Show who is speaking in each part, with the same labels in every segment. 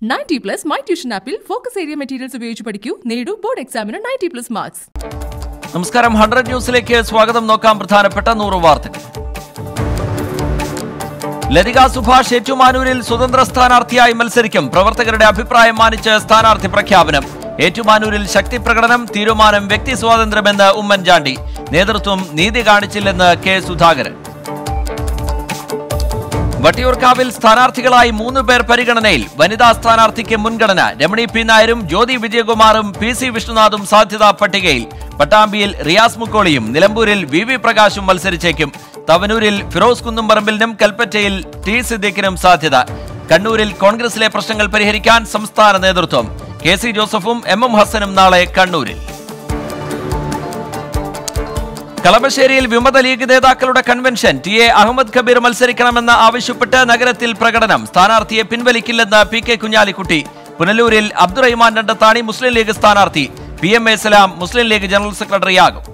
Speaker 1: Ninety plus My Tuition ആപ്പിൽ focus area materials ഉപയോഗിച്ച് പഠിക്കൂ നേടൂ ബോർഡ് എക്സാമിന് നയൻറ്റി പ്ലസ് മാർക്സ്
Speaker 2: നമസ്കാരം ഹൺഡ്രഡ് ന്യൂസിലേക്ക് സ്വാഗതം നോക്കാം പ്രധാനപ്പെട്ട നൂറ് വാർത്തകൾ ലതിക സുഭാഷ് ഏറ്റുമാനൂരിൽ സ്വതന്ത്ര സ്ഥാനാർത്ഥിയായി മത്സരിക്കും പ്രവർത്തകരുടെ അഭിപ്രായം മാനിച്ച് സ്ഥാനാർത്ഥി പ്രഖ്യാപനം ഏറ്റുമാനൂരിൽ ശക്തി പ്രകടനം തീരുമാനം വ്യക്തി സ്വാതന്ത്ര്യമെന്ന് ഉമ്മൻചാണ്ടി നേതൃത്വം നീതി കാണിച്ചില്ലെന്ന് കെ സുധാകരൻ വട്ടിയൂർക്കാവിൽ സ്ഥാനാർത്ഥികളായി മൂന്ന് പേർ പരിഗണനയിൽ വനിതാ സ്ഥാനാർത്ഥിക്ക് മുൻഗണന രമണി പി നായരും ജ്യോതി വിജയകുമാറും പി സി വിഷ്ണുനാഥും സാധ്യതാ പട്ടികയിൽ പട്ടാമ്പിയിൽ റിയാസ് മുക്കോളിയും നിലമ്പൂരിൽ വി വി പ്രകാശും മത്സരിച്ചേക്കും തവനൂരിൽ ഫിറോസ് കുന്നുംപറമ്പിലിനും കൽപ്പറ്റയിൽ ടി സിദ്ദീഖിനും സാധ്യത കണ്ണൂരിൽ കോൺഗ്രസിലെ പ്രശ്നങ്ങൾ പരിഹരിക്കാൻ സംസ്ഥാന നേതൃത്വം കെ സി ജോസഫും എം എം ഹസനും നാളെ കണ്ണൂരിൽ കളമശ്ശേരിയിൽ വിമത ലീഗ് നേതാക്കളുടെ convention T A Ahammed Kabeer മത്സരിക്കണമെന്ന് ആവശ്യപ്പെട്ട് നഗരത്തിൽ പ്രകടനം സ്ഥാനാർത്ഥിയെ പിൻവലിക്കില്ലെന്ന് പി കെ കുഞ്ഞാലിക്കുട്ടി പുനലൂരിൽ അബ്ദുറഹിമാൻ രണ്ടത്താണി മുസ്ലിം ലീഗ് സ്ഥാനാർത്ഥി P M A Salam Muslim League general സെക്രട്ടറിയാകും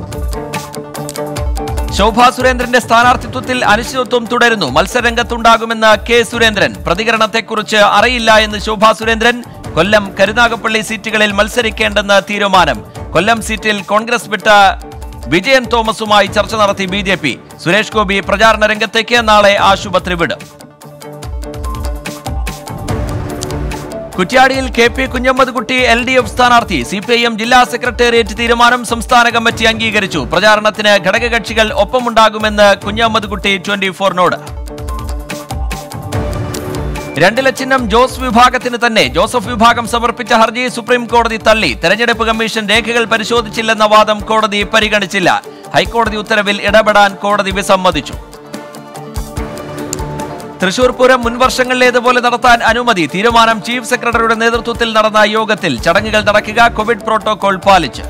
Speaker 2: ശോഭാ സുരേന്ദ്രന്റെ സ്ഥാനാർത്ഥിത്വത്തിൽ അനിശ്ചിതത്വം തുടരുന്നു മത്സരരംഗത്തുണ്ടാകുമെന്ന് കെ സുരേന്ദ്രൻ പ്രതികരണത്തെക്കുറിച്ച് അറിയില്ല എന്ന് ശോഭാ സുരേന്ദ്രൻ കൊല്ലം കരുനാഗപ്പള്ളി സീറ്റുകളിൽ മത്സരിക്കേണ്ടെന്ന് തീരുമാനം കൊല്ലം സീറ്റിൽ കോൺഗ്രസ് വിട്ട വിജയൻ തോമസുമായി ചർച്ച നടത്തി B J P Suresh Gopi പ്രചാരണ രംഗത്തേക്ക് നാളെ ആശുപത്രി വിടും കുറ്റ്യാടിയിൽ K P Kunhammadkutty L D F സ്ഥാനാർത്ഥി സി പി ഐ എം ജില്ലാ സെക്രട്ടേറിയറ്റ് തീരുമാനം സംസ്ഥാന കമ്മിറ്റി അംഗീകരിച്ചു പ്രചാരണത്തിന് ഘടകകക്ഷികൾ ഒപ്പമുണ്ടാകുമെന്ന് കുഞ്ഞമ്മദ്കുട്ടി ട്വന്റി ഫോറിനോട് രണ്ടില ചിഹ്നം ജോസ് വിഭാഗത്തിന് തന്നെ ജോസഫ് വിഭാഗം സമർപ്പിച്ച ഹർജി സുപ്രീം കോടതി തള്ളി തെരഞ്ഞെടുപ്പ് കമ്മീഷൻ രേഖകൾ പരിശോധിച്ചില്ലെന്ന വാദം കോടതി പരിഗണിച്ചില്ല ഹൈക്കോടതി ഉത്തരവിൽ ഇടപെടാൻ കോടതി വിസമ്മതിച്ചു തൃശൂർ പൂരം മുൻവർഷങ്ങളിലേതുപോലെ നടത്താൻ അനുമതി തീരുമാനം ചീഫ് സെക്രട്ടറിയുടെ നേതൃത്വത്തിൽ നടന്ന യോഗത്തിൽ ചടങ്ങുകൾ നടക്കുക കോവിഡ് പ്രോട്ടോകോൾ പാലിച്ച്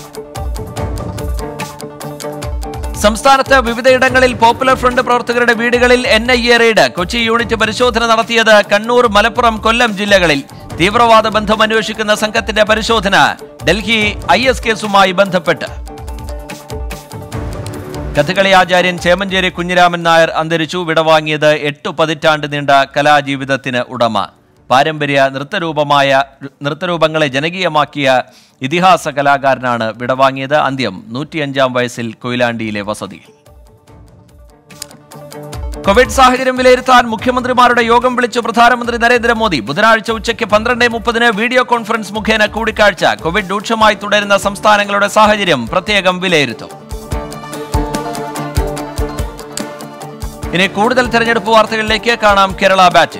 Speaker 2: സംസ്ഥാനത്ത് വിവിധയിടങ്ങളിൽ പോപ്പുലർ ഫ്രണ്ട് പ്രവർത്തകരുടെ വീടുകളിൽ N I A raid Kochi unit പരിശോധന നടത്തിയത് കണ്ണൂർ മലപ്പുറം കൊല്ലം ജില്ലകളിൽ തീവ്രവാദ ബന്ധം അന്വേഷിക്കുന്ന സംഘത്തിന്റെ പരിശോധന ഡൽഹി ഐ എസ് കേസുമായി ബന്ധപ്പെട്ട് കഥകളി ആചാര്യൻ ചേമഞ്ചേരി കുഞ്ഞിരാമൻ നായർ അന്തരിച്ചു വിടവാങ്ങിയത് എട്ടു പതിറ്റാണ്ട് നീണ്ട കലാജീവിതത്തിന് ഉടമ പാരമ്പര്യ നൃത്തരൂപമായ നൃത്തരൂപങ്ങളെ ജനകീയമാക്കിയ ഇതിഹാസ കലാകാരനാണ് വിടവാങ്ങിയത് അന്ത്യം നൂറ്റിയഞ്ചാം വയസ്സിൽ കൊയിലാണ്ടിയിലെ വസതിയിൽ കോവിഡ് സാഹചര്യം വിലയിരുത്താൻ മുഖ്യമന്ത്രിമാരുടെ യോഗം വിളിച്ചു പ്രധാനമന്ത്രി നരേന്ദ്രമോദി ബുധനാഴ്ച ഉച്ചയ്ക്ക് പന്ത്രണ്ട് മുപ്പതിന് വീഡിയോ കോൺഫറൻസ് മുഖേന കൂടിക്കാഴ്ച കോവിഡ് രൂക്ഷമായി തുടരുന്ന സംസ്ഥാനങ്ങളുടെ സാഹചര്യം പ്രത്യേകം വിലയിരുത്തും ഇനി കൂടുതൽ തെരഞ്ഞെടുപ്പ് വാർത്തകളിലേക്ക് കാണാം കേരള ബാറ്റിൽ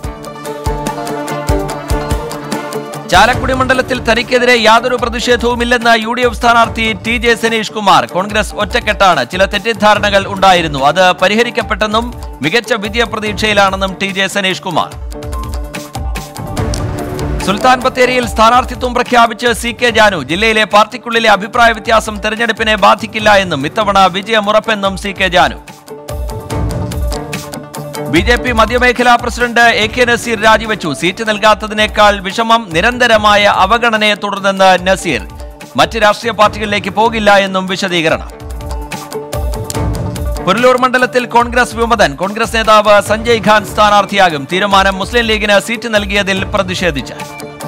Speaker 2: ചാലക്കുടി മണ്ഡലത്തിൽ തനിക്കെതിരെ യാതൊരു പ്രതിഷേധവുമില്ലെന്ന് യു ഡി എഫ് സ്ഥാനാർത്ഥി T J Saneesh Kumar Congress ഒറ്റക്കെട്ടാണ് ചില തെറ്റിദ്ധാരണകൾ ഉണ്ടായിരുന്നു അത് പരിഹരിക്കപ്പെട്ടെന്നും മികച്ച വിജയപ്രതീക്ഷയിലാണെന്നും ടി ജെ സനീഷ് കുമാർ സുൽത്താൻ ബത്തേരിയിൽ സ്ഥാനാർത്ഥിത്വം പ്രഖ്യാപിച്ച് സി കെ ജാനു ജില്ലയിലെ പാർട്ടിക്കുള്ളിലെ അഭിപ്രായ വ്യത്യാസം തെരഞ്ഞെടുപ്പിനെ ബാധിക്കില്ല എന്നും ഇത്തവണ വിജയമുറപ്പെന്നും C K Janu B J P മധ്യമേഖലാ പ്രസിഡന്റ് എ കെ നസീർ രാജിവെച്ചു സീറ്റ് നൽകാത്തതിനേക്കാൾ വിഷമം നിരന്തരമായ അവഗണനയെ തുടർന്നെന്ന് നസീർ മറ്റ് രാഷ്ട്രീയ പാർട്ടികളിലേക്ക് പോകില്ല എന്നും വിശദീകരണം പുനലൂർ മണ്ഡലത്തിൽ കോൺഗ്രസ് വിമതൻ കോൺഗ്രസ് നേതാവ് സഞ്ജയ് ഖാൻ സ്ഥാനാർത്ഥിയാകും തീരുമാനം മുസ്ലിം ലീഗിന് സീറ്റ് നൽകിയതിൽ പ്രതിഷേധിച്ച്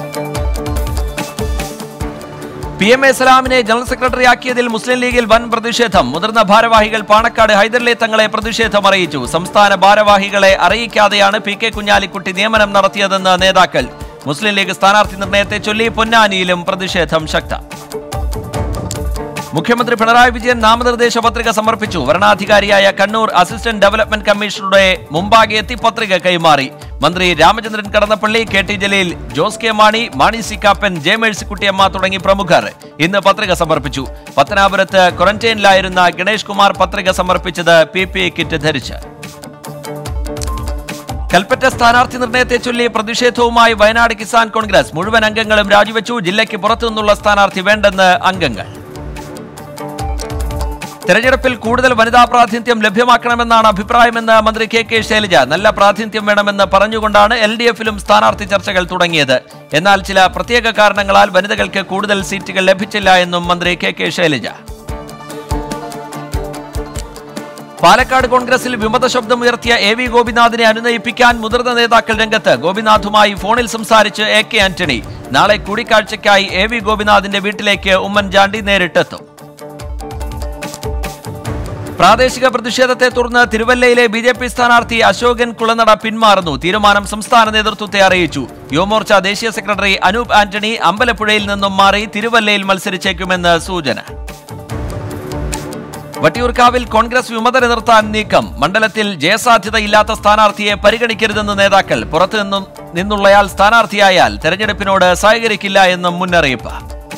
Speaker 2: പി എം എ സലാമിനെ ജനറൽ സെക്രട്ടറിയാക്കിയതിൽ മുസ്ലിം ലീഗിൽ വൻ പ്രതിഷേധം മുതിർന്ന ഭാരവാഹികൾ പാണക്കാട് ഹൈദരലി തങ്ങളെ പ്രതിഷേധം അറിയിച്ചു സംസ്ഥാന ഭാരവാഹികളെ അറിയിക്കാതെയാണ് പി കെ കുഞ്ഞാലിക്കുട്ടി നിയമനം നടത്തിയതെന്ന് നേതാക്കൾ മുസ്ലിം ലീഗ് സ്ഥാനാർത്ഥി നിർണയത്തെ ചൊല്ലി പൊന്നാനിയിലും പ്രതിഷേധം ശക്തം മുഖ്യമന്ത്രി പിണറായി വിജയൻ നാമനിർദ്ദേശ പത്രിക സമർപ്പിച്ചു വരണാധികാരിയായ കണ്ണൂർ അസിസ്റ്റന്റ് ഡെവലപ്മെന്റ് കമ്മീഷണറുടെ മുമ്പാകെ എത്തി പത്രിക കൈമാറി മന്ത്രി Ramachandran Kadannappally K T Jaleel Jose K Mani Mani C Kappan J മേഴ്സിക്കുട്ടിയമ്മ തുടങ്ങി പ്രമുഖർ ഇന്ന് പത്രിക സമർപ്പിച്ചു പത്തനാപുരത്ത് ക്വാറന്റൈനിലായിരുന്ന ഗണേഷ് കുമാർ പത്രിക സമർപ്പിച്ചത് പി പി കിറ്റ് ധരിച്ച് കൽപ്പറ്റ സ്ഥാനാർത്ഥി നിർണയത്തെ ചൊല്ലി പ്രതിഷേധവുമായി വയനാട് കിസാൻ കോൺഗ്രസ് മുഴുവൻ അംഗങ്ങളും രാജിവെച്ചു ജില്ലയ്ക്ക് പുറത്തുനിന്നുള്ള സ്ഥാനാർത്ഥി വേണ്ടെന്ന് അംഗങ്ങൾ തെരഞ്ഞെടുപ്പിൽ കൂടുതൽ വനിതാ പ്രാതിനിധ്യം ലഭ്യമാക്കണമെന്നാണ് അഭിപ്രായമെന്ന് മന്ത്രി കെ കെ ശൈലജ നല്ല പ്രാതിനിധ്യം വേണമെന്ന് പറഞ്ഞുകൊണ്ടാണ് എൽ ഡി എഫിലും സ്ഥാനാർത്ഥി ചർച്ചകൾ തുടങ്ങിയത് എന്നാൽ ചില പ്രത്യേക കാരണങ്ങളാൽ വനിതകൾക്ക് കൂടുതൽ സീറ്റുകൾ ലഭിച്ചില്ല എന്നും മന്ത്രി കെ കെ ശൈലജ പാലക്കാട് കോൺഗ്രസിൽ വിമത ശബ്ദമുയർത്തിയ എ വി ഗോപിനാഥിനെ അനുനയിപ്പിക്കാൻ മുതിർന്ന നേതാക്കൾ രംഗത്ത് ഗോപിനാഥുമായി ഫോണിൽ സംസാരിച്ച് എ കെ ആന്റണി നാളെ കൂടിക്കാഴ്ചയ്ക്കായി എ വി ഗോപിനാഥിന്റെ വീട്ടിലേക്ക് ഉമ്മൻചാണ്ടി നേരിട്ടെത്തും പ്രാദേശിക പ്രതിഷേധത്തെ തുടർന്ന് തിരുവല്ലയിലെ ബി ജെ പി സ്ഥാനാർത്ഥി അശോകൻ കുളനട പിന്മാറുന്നു തീരുമാനം സംസ്ഥാന നേതൃത്വത്തെ അറിയിച്ചു യുവമോർച്ച ദേശീയ സെക്രട്ടറി അനൂപ് ആന്റണി അമ്പലപ്പുഴയിൽ നിന്നും മാറി തിരുവല്ലയിൽ മത്സരിച്ചേക്കുമെന്ന് സൂചന വട്ടിയൂർക്കാവിൽ കോൺഗ്രസ് വിമതരെ നിർത്താൻ നീക്കം മണ്ഡലത്തിൽ ജയസാധ്യതയില്ലാത്ത സ്ഥാനാർത്ഥിയെ പരിഗണിക്കരുതെന്ന് നേതാക്കൾ പുറത്തു നിന്നും നിന്നുള്ളയാൾ സ്ഥാനാർത്ഥിയായാൽ തെരഞ്ഞെടുപ്പിനോട് സഹകരിക്കില്ല എന്നും മുന്നറിയിപ്പ്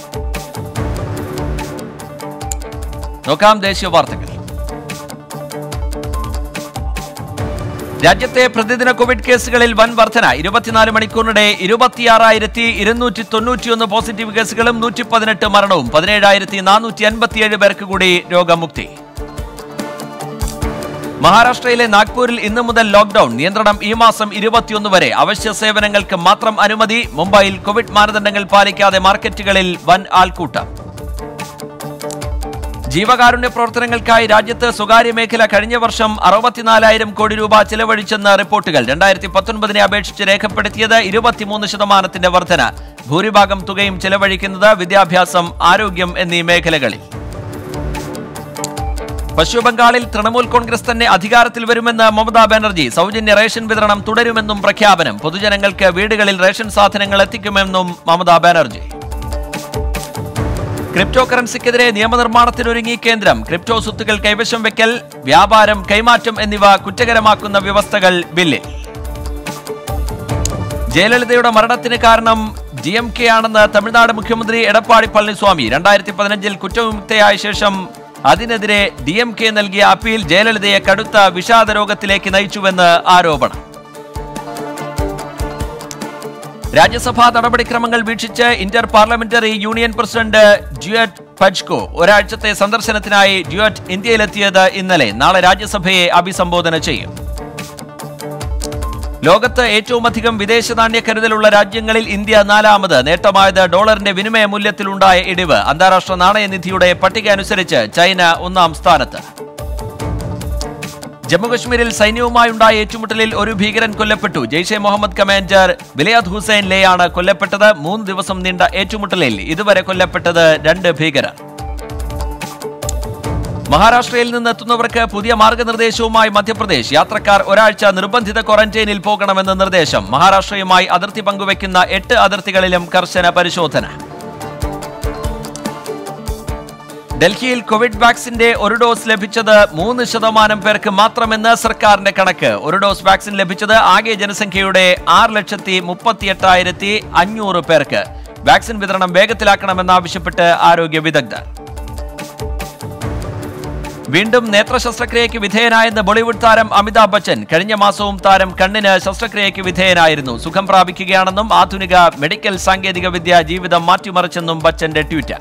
Speaker 2: നോക്കാം ദേശീയ വാർത്തകൾ രാജ്യത്തെ പ്രതിദിന കോവിഡ് കേസുകളിൽ വൻ വർധന ഇരുപത്തിനാല് മണിക്കൂറിനിടെ ഇരുപത്തിയാറായിരത്തി ഇരുന്നൂറ്റി തൊണ്ണൂറ്റിയൊന്ന് പോസിറ്റീവ് കേസുകളും നൂറ്റി പതിനെട്ട് മരണവും പതിനേഴായിരത്തി നാനൂറ്റി അൻപത്തിയേഴ് പേർക്ക് കൂടി രോഗമുക്തി മഹാരാഷ്ട്രയിലെ നാഗ്പൂരിൽ ഇന്നു മുതൽ ലോക്ഡൌൺ നിയന്ത്രണം ഈ മാസം ഇരുപത്തിയൊന്ന് വരെ അവശ്യ സേവനങ്ങൾക്ക് മാത്രം അനുമതി മുംബൈയിൽ കോവിഡ് മാനദണ്ഡങ്ങൾ പാലിക്കാതെ മാർക്കറ്റുകളിൽ വൻ ആൾക്കൂട്ടം ജീവകാരുണ്യ പ്രവർത്തനങ്ങൾക്കായി രാജ്യത്ത് സ്വകാര്യ മേഖല കഴിഞ്ഞ വർഷം അറുപത്തിനാലായിരം കോടി രൂപ ചിലവഴിച്ചെന്ന റിപ്പോർട്ടുകൾ രണ്ടായിരത്തി പത്തൊൻപതിനെ അപേക്ഷിച്ച് രേഖപ്പെടുത്തിയത് ഇരുപത്തിമൂന്ന് ശതമാനത്തിന്റെ വർധന ഭൂരിഭാഗം തുകയും ചെലവഴിക്കുന്നത് വിദ്യാഭ്യാസം ആരോഗ്യം എന്നീ മേഖലകളിൽ പശ്ചിമബംഗാളിൽ തൃണമൂൽ കോൺഗ്രസ് തന്നെ അധികാരത്തിൽ വരുമെന്ന് മമതാ ബാനർജി സൗജന്യ റേഷൻ വിതരണം തുടരുമെന്നും പ്രഖ്യാപനം പൊതുജനങ്ങൾക്ക് വീടുകളിൽ റേഷൻ സാധനങ്ങൾ എത്തിക്കുമെന്നും മമതാ ബാനർജി ക്രിപ്റ്റോ കറൻസിക്കെതിരെ നിയമനിർമ്മാണത്തിനൊരുങ്ങി കേന്ദ്രം ക്രിപ്റ്റോ സ്വത്തുക്കൾ കൈവശം വെക്കൽ വ്യാപാരം കൈമാറ്റം എന്നിവ കുറ്റകരമാക്കുന്ന വ്യവസ്ഥകൾ ബില്ലിൽ ജയലളിതയുടെ മരണത്തിന് കാരണം ജി എം കെ ആണെന്ന് തമിഴ്നാട് മുഖ്യമന്ത്രി എടപ്പാടി പളനിസ്വാമി രണ്ടായിരത്തി പതിനഞ്ചിൽ കുറ്റവിമുക്തയായ ശേഷം അതിനെതിരെ ഡി എം കെ നൽകിയ അപ്പീൽ ജയലളിതയെ കടുത്ത വിഷാദ രോഗത്തിലേക്ക് നയിച്ചുവെന്ന് ആരോപണം രാജ്യസഭാ നടപടിക്രമങ്ങൾ വീക്ഷിച്ച് ഇന്റർ പാർലമെന്ററി യൂണിയൻ പ്രസിഡന്റ് ജ്യുയറ്റ് പജ്കോ ഒരാഴ്ചത്തെ സന്ദർശനത്തിനായി ജ്യുയറ്റ് ഇന്ത്യയിലെത്തിയത് ഇന്നലെ നാളെ രാജ്യസഭയെ അഭിസംബോധന ചെയ്യും ലോകത്ത് ഏറ്റവും അധികം വിദേശ നാണ്യ കരുതലുള്ള രാജ്യങ്ങളിൽ ഇന്ത്യ നാലാമത് നേട്ടമായത് ഡോളറിന്റെ വിനിമയ മൂല്യത്തിലുണ്ടായ ഇടിവ് അന്താരാഷ്ട്ര നാണയനിധിയുടെ പട്ടിക അനുസരിച്ച് ചൈന ഒന്നാം സ്ഥാനത്ത് ജമ്മുകശ്മീരിൽ സൈന്യവുമായുണ്ടായ ഏറ്റുമുട്ടലിൽ ഒരു ഭീകരൻ കൊല്ലപ്പെട്ടു ജെയ്ഷെ മുഹമ്മദ് കമാൻഡർ ബിലയാദ് ഹുസൈൻ ലേയാണ് കൊല്ലപ്പെട്ടത് മൂന്ന് ദിവസം നീണ്ട ഏറ്റുമുട്ടലിൽ ഇതുവരെ കൊല്ലപ്പെട്ടത് രണ്ട് ഭീകരർ മഹാരാഷ്ട്രയിൽ നിന്ന് എത്തുന്നവർക്ക് പുതിയ മാർഗനിർദ്ദേശവുമായി മധ്യപ്രദേശ് യാത്രക്കാർ ഒരാഴ്ച നിർബന്ധിത ക്വാറന്റൈനിൽ പോകണമെന്ന് നിർദ്ദേശം മഹാരാഷ്ട്രയുമായി അതിർത്തി പങ്കുവെക്കുന്ന എട്ട് അതിർത്തികളിലും കർശന പരിശോധന ഡൽഹിയിൽ കോവിഡ് വാക്സിന്റെ ഒരു ഡോസ് ലഭിച്ചത് മൂന്ന് ശതമാനം പേർക്ക് മാത്രമെന്ന് സർക്കാരിന്റെ കണക്ക് ഒരു ഡോസ് വാക്സിൻ ലഭിച്ചത് ആകെ ജനസംഖ്യയുടെ ആറ് ലക്ഷത്തി മുപ്പത്തി എട്ടായിരത്തി അഞ്ഞൂറ് പേർക്ക് വാക്സിൻ വിതരണം വേഗത്തിലാക്കണമെന്നാവശ്യപ്പെട്ട് ആരോഗ്യ വിദഗ്ധർ വീണ്ടും നേത്ര ശസ്ത്രക്രിയയ്ക്ക് വിധേയനായെന്ന് ബോളിവുഡ് താരം അമിതാഭ് ബച്ചൻ കഴിഞ്ഞ മാസവും താരം കണ്ണിന് ശസ്ത്രക്രിയയ്ക്ക് വിധേയനായിരുന്നു സുഖം പ്രാപിക്കുകയാണെന്നും ആധുനിക മെഡിക്കൽ സാങ്കേതിക വിദ്യ ജീവിതം മാറ്റിമറിച്ചെന്നും ബച്ചന്റെ ട്വീറ്റ്